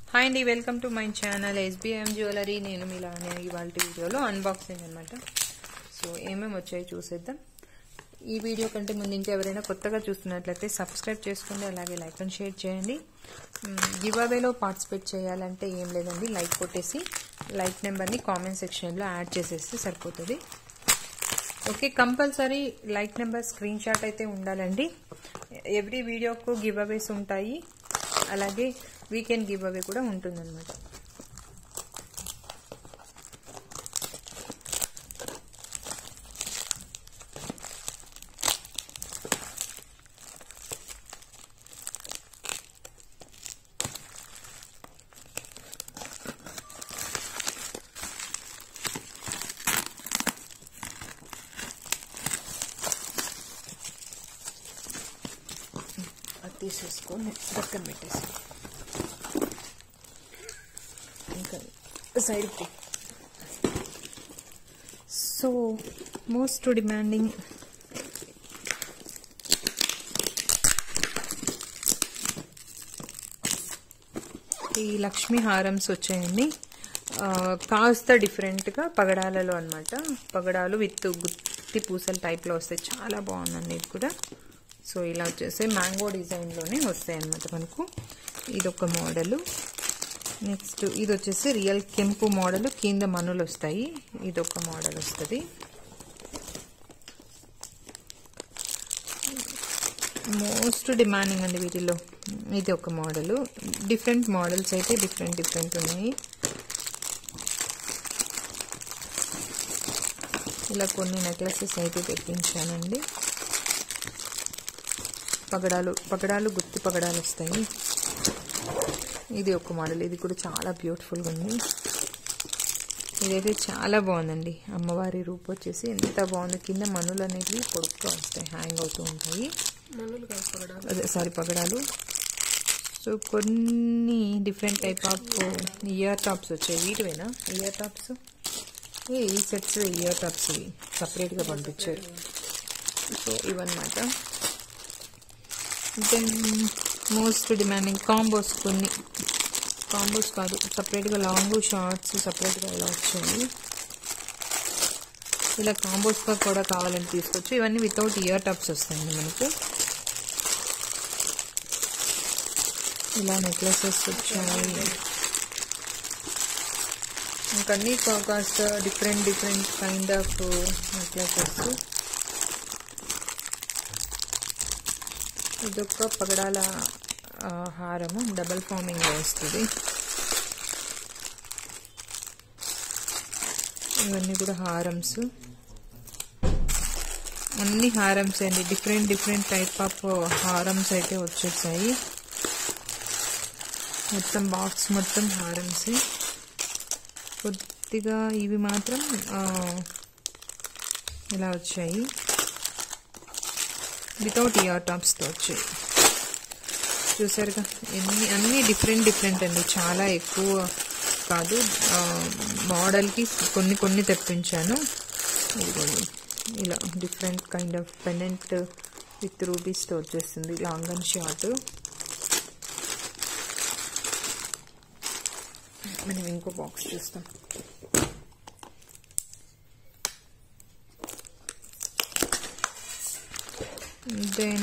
hi అండి welcome to my channel SBM jewellery నేను మీలా ఇవాళ వీడియోలో అన్బాక్సింగ్ అనమాట సో ఏమేమి వచ్చాయో చూసేద్దాం ఈ వీడియో కంటే ముందు ఇంకా ఎవరైనా కొత్తగా చూస్తున్నట్లయితే సబ్స్క్రైబ్ చేసుకోండి అలాగే లైక్ అండ్ షేర్ చేయండి గివ్ అవేలో పార్టిసిపేట్ చేయాలంటే ఏం లేదండి లైక్ కొట్టేసి లైక్ నెంబర్ని కామెంట్ సెక్షన్లో యాడ్ చేసేస్తే సరిపోతుంది okay compulsory like number screen shot అయితే ఉండాలండి ఎవ్రీ వీడియోకు గివ్ అవేస్ ఉంటాయి అలాగే వీకెండ్ గివ్ అవే కూడా ఉంటుందన్నమాట అది తీసేసుకొని పక్కన పెట్టేసి ఇంకా సైడ్కి సో మోస్ట్ డిమాండింగ్ ఈ లక్ష్మీ హారమ్స్ వచ్చాయండి కాస్త డిఫరెంట్గా పగడాలలో అనమాట పగడాలు విత్ గుత్తి పూసల టైప్లో వస్తాయి చాలా బాగుందండి ఇది కూడా సో ఇలా వచ్చేసి మ్యాంగో డిజైన్లోనే వస్తాయి అనమాట మనకు ఇదొక మోడలు నెక్స్ట్ ఇది వచ్చేసి రియల్ కెంపు మోడల్ కింద మనులు వస్తాయి ఇదొక మోడల్ వస్తుంది మోస్ట్ డిమాండింగ్ అండి వీటిలో ఇది ఒక మోడల్ డిఫరెంట్ మోడల్స్ అయితే డిఫరెంట్ డిఫరెంట్ ఉన్నాయి ఇలా కొన్ని నెక్లెసెస్ అయితే తెప్పించానండి పగడాలు పగడాలు గుత్తి పగడాలు వస్తాయి ఇది ఒక మోడల్ ఇది కూడా చాలా బ్యూటిఫుల్గా ఉంది ఇదైతే చాలా బాగుందండి అమ్మవారి రూపు వచ్చేసి ఎంత బాగుంది కింద మనులు అనేవి పొడుగ్గా వస్తాయి హ్యాంగ్ అవుతూ ఉంటాయి అదే సారీ పగడాలు సో కొన్ని different type of ear tops వచ్చాయి వీటివేనా ఇయర్ టాప్స్ ఏ ఈ సెట్స్ ఇయర్ టాప్స్ ఇవి సపరేట్గా పంపించారు సో ఇవన్నమాట దెన్ మోస్ట్ డిమాండింగ్ కాంబోస్ కొన్ని కాంబోస్ కాదు సపరేట్గా లాంగ్ షార్ట్స్ సపరేట్గా ఇలా వచ్చాయి ఇలా కాంబోస్గా కూడా కావాలని తీసుకోవచ్చు ఇవన్నీ వితౌట్ ఇయర్ టప్స్ వస్తాయండి మనకు ఇలా నెక్లెసెస్ వచ్చాయి ఇంకన్నీ కాస్త different different kind of necklaces ఇదొక పగడాల హారము డబల్ ఫార్మింగ్ వస్తుంది ఇవన్నీ కూడా హారమ్స్ అన్ని హారమ్స్ అండి డిఫరెంట్ డిఫరెంట్ టైప్ ఆఫ్ హారమ్స్ అయితే వచ్చేసాయి మొత్తం బాక్స్ మొత్తం హారమ్స్ కొద్దిగా ఇవి మాత్రం ఇలా వచ్చాయి వితౌట్ ఇయర్ టాప్స్తో వచ్చాయి చూసారుగా ఎన్ని అన్ని డిఫరెంట్ డిఫరెంట్ అండి చాలా ఎక్కువ కాదు మోడల్కి కొన్ని కొన్ని తెప్పించాను ఇదిగోండి ఇలా different kind of pendant with రూబీస్తో వచ్చేస్తుంది లాంగ్ అండ్ షార్ట్ మనం ఇంకో బాక్స్ చూస్తాం దెన్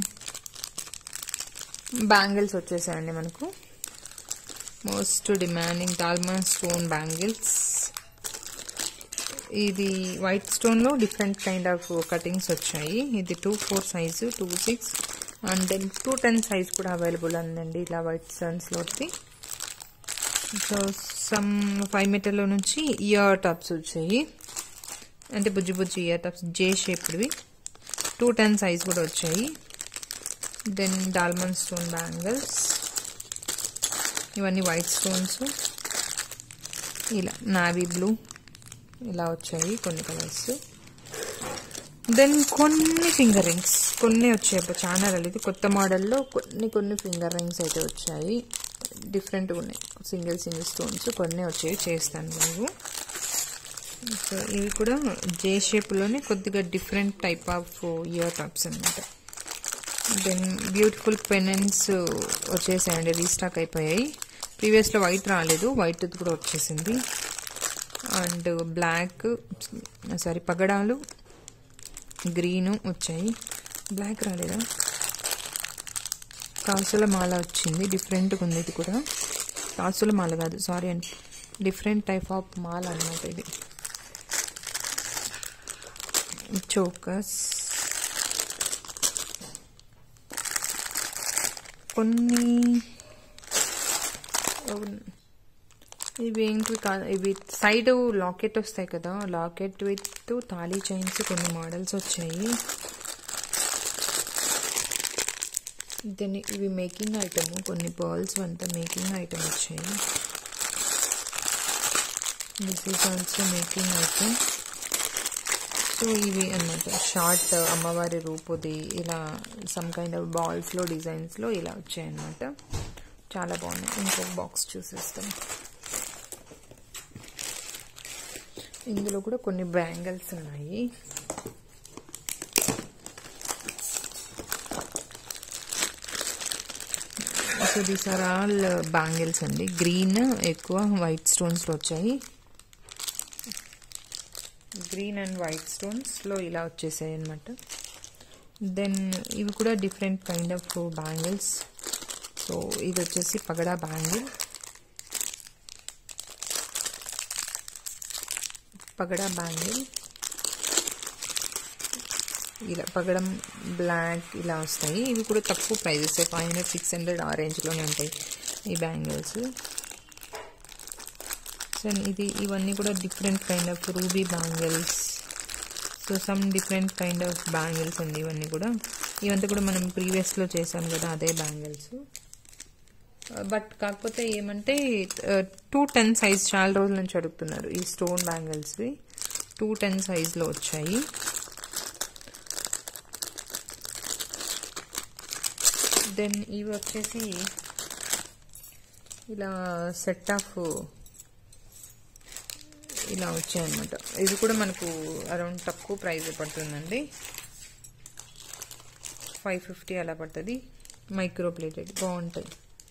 బ్యాంగిల్స్ వచ్చేసాయండి మనకు మోస్ట్ డిమాండింగ్ డాల్మా స్టోన్ బ్యాంగిల్స్ ఇది వైట్ స్టోన్లో డిఫరెంట్ కైండ్ ఆఫ్ కటింగ్స్ వచ్చాయి ఇది two four size two six and then two ten size కూడా అవైలబుల్ ఉందండి ఇలా వైట్ స్టోన్స్లోది సో సమ్ ఫైవ్ మీటర్లో నుంచి ఇయర్ టాప్స్ వచ్చాయి అంటే బుజ్జి బుజ్జి ఇయర్ టాప్స్ జే షేప్డ్వి టూ టెన్ సైజ్ కూడా వచ్చాయి దెన్ డాల్మన్ స్టోన్ బ్యాంగిల్స్ ఇవన్నీ వైట్ స్టోన్స్ ఇలా నావీ బ్లూ ఇలా వచ్చాయి కొన్ని కలర్స్ దెన్ కొన్ని ఫింగర్ రింగ్స్ కొన్ని వచ్చాయి చాలా ఇది కొత్త మోడల్లో కొన్ని కొన్ని ఫింగర్ రింగ్స్ అయితే వచ్చాయి డిఫరెంట్గా ఉన్నాయి సింగిల్ సింగిల్ స్టోన్స్ కొన్ని వచ్చాయి చేస్తాను నేను సో ఇవి కూడా జే షేప్లోనే కొద్దిగా different type of ear tops అనమాట దెన్ బ్యూటిఫుల్ పెనెన్స్ వచ్చేసాయండి రీస్టాక్ అయిపోయాయి ప్రీవియస్లో వైట్ రాలేదు వైట్ కూడా వచ్చేసింది అండ్ బ్లాక్ సారీ పగడాలు గ్రీను వచ్చాయి బ్లాక్ రాలేదా కాసుల మాల వచ్చింది డిఫరెంట్గా ఉంది ఇది కూడా కాసుల మాల కాదు సారీ అండి డిఫరెంట్ టైప్ ఆఫ్ మాల అనమాట ఇది చోకస్ కొన్ని ఇవి ఏంటి కాదు ఇవి సైడ్ లాకెట్ వస్తాయి కదా లాకెట్ విత్ తాళీ చైన్స్ కొన్ని మోడల్స్ వచ్చాయి దీన్ని ఇవి మేకింగ్ ఐటమ్ కొన్ని పర్ల్స్ అంతా మేకింగ్ ఐటమ్ వచ్చాయి this is also making item so ఇవి అన్నమాట షార్ట్ అమ్మవారి రూపుది ఇలా సమ్ కైండ్ ఆఫ్ బాల్స్లో డిజైన్స్లో ఇలా వచ్చాయి అన్నమాట చాలా బాగున్నాయి ఇంకొక బాక్స్ చూసేస్తాం ఇందులో కూడా కొన్ని బ్యాంగిల్స్ ఉన్నాయి so these are all bangles అండి గ్రీన్ ఎక్కువ వైట్ స్టోన్స్లో వచ్చాయి గ్రీన్ అండ్ వైట్ స్టోన్స్లో ఇలా వచ్చేసాయి అనమాట దెన్ ఇవి కూడా different kind of bangles so ఇది వచ్చేసి పగడా బ్యాంగిల్ పగడా బ్యాంగిల్ ఇలా పగడం బ్లాక్ ఇలా వస్తాయి ఇవి కూడా తక్కువ prices five hundred six hundred ఆ రేంజ్లోనే ఉంటాయి ఈ బ్యాంగిల్స్ సో ఇది ఇవన్నీ కూడా different kind of ruby bangles so some different kind of bangles అండి ఇవన్నీ కూడా ఇవంతా కూడా మనం ప్రీవియస్లో చేసాం కదా అదే బ్యాంగిల్స్ బట్ కాకపోతే ఏమంటే టూ టెన్ సైజ్ చాలా రోజుల నుంచి అడుగుతున్నారు ఈ స్టోన్ బ్యాంగిల్స్వి టూ టెన్ సైజ్లో వచ్చాయి దెన్ ఇవి వచ్చేసి ఇలా సెట్ ఆఫ్ ఇలా వచ్చాయన్నమాట ఇది కూడా మనకు అరౌండ్ తక్కువ ప్రైస్ పడుతుందండి ఫైవ్ ఫిఫ్టీ అలా పడుతుంది మైక్రో ప్లేటెడ్ బాగుంటాయి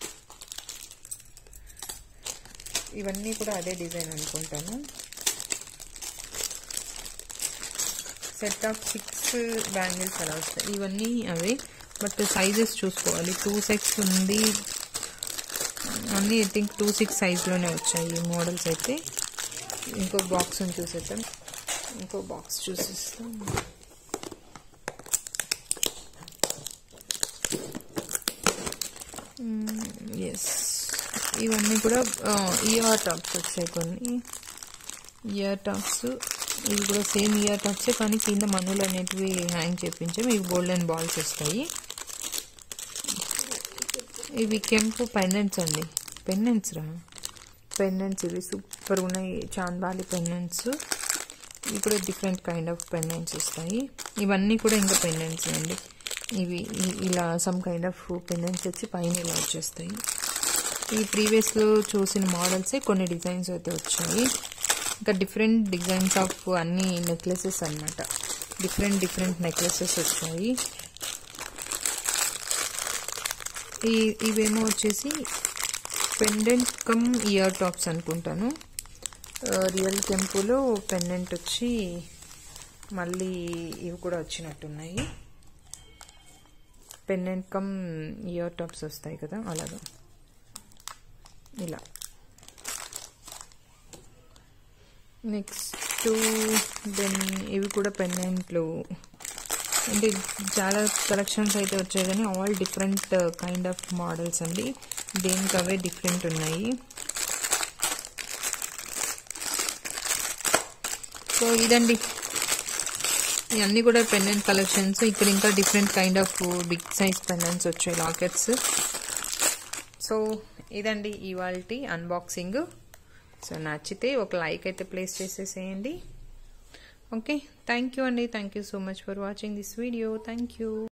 ఇవన్నీ కూడా అదే డిజైన్ అనుకుంటాను సెట్ ఆఫ్ సిక్స్ బ్యాంగిల్స్ అలా వస్తాయి ఇవన్నీ అవే బట్ సైజెస్ చూసుకోవాలి టూ సిక్స్ ఉంది అన్నీ ఐ థింక్ టూ సిక్స్ సైజ్లోనే వచ్చాయి ఈ మోడల్స్ అయితే ఇంకో బాక్స్ చూసేద్దాం ఇంకో బాక్స్ చూసేస్తాం ఎస్ ఇవన్నీ కూడా ఇయర్ టాప్స్ వచ్చాయి కొన్ని ఇయర్ టాప్స్ ఇవి కూడా సేమ్ ఇయర్ టాప్సే కానీ కింద మనులు అనేటివి హ్యాంగ్ చేపించాం ఇవి గోల్డెన్ బాల్స్ వస్తాయి ఇవి కెంపు పెండెంట్స్ అండి పెండెంట్స్ రా పెండెంట్స్ ఇవి సూపర్ ఉన్నాయి చాందాలి పెండెంట్స్ ఇవి కూడా డిఫరెంట్ కైండ్ ఆఫ్ పెండెంట్స్ వస్తాయి ఇవన్నీ కూడా ఇంకా పెండెంట్స్ అండి ఇవి ఇలా సమ్ కైండ్ ఆఫ్ పెండెంట్స్ వచ్చి పైన ఇలా వచ్చేస్తాయి ఈ ప్రీవియస్లో చూసిన మోడల్సే కొన్ని డిజైన్స్ అయితే వచ్చాయి ఇంకా డిఫరెంట్ డిజైన్స్ ఆఫ్ అన్ని నెక్లెసెస్ అనమాట డిఫరెంట్ డిఫరెంట్ నెక్లెసెస్ వచ్చాయి ఈ ఇవేమో వచ్చేసి పెండెంట్ కమ్ ఇయర్ టాప్స్ అనుకుంటాను రియల్ కెంపులో పెండెంట్ వచ్చి మళ్ళీ ఇవి కూడా వచ్చినట్టున్నాయి పెండెంట్ కమ్ ఇయర్ టాప్స్ వస్తాయి కదా అలాగా ఇలా నెక్స్ట్ దెన్ ఇవి కూడా పెండెంట్లు అంటే చాలా కలెక్షన్స్ అయితే వచ్చాయి కానీ all different kind of models అండి దేనికి అవే డిఫరెంట్ ఉన్నాయి సో ఇదండి ఇవన్నీ కూడా పెండెంట్ కలెక్షన్స్ ఇక్కడ ఇంకా different kind of big size pendants వచ్చాయి లాకెట్స్ సో ఇదండి ఇవాళ అన్బాక్సింగ్ సో నచ్చితే ఒక లైక్ అయితే ప్లేస్ చేసేసేయండి ఓకే థ్యాంక్ యూ అండి thank you so much for watching this video thank you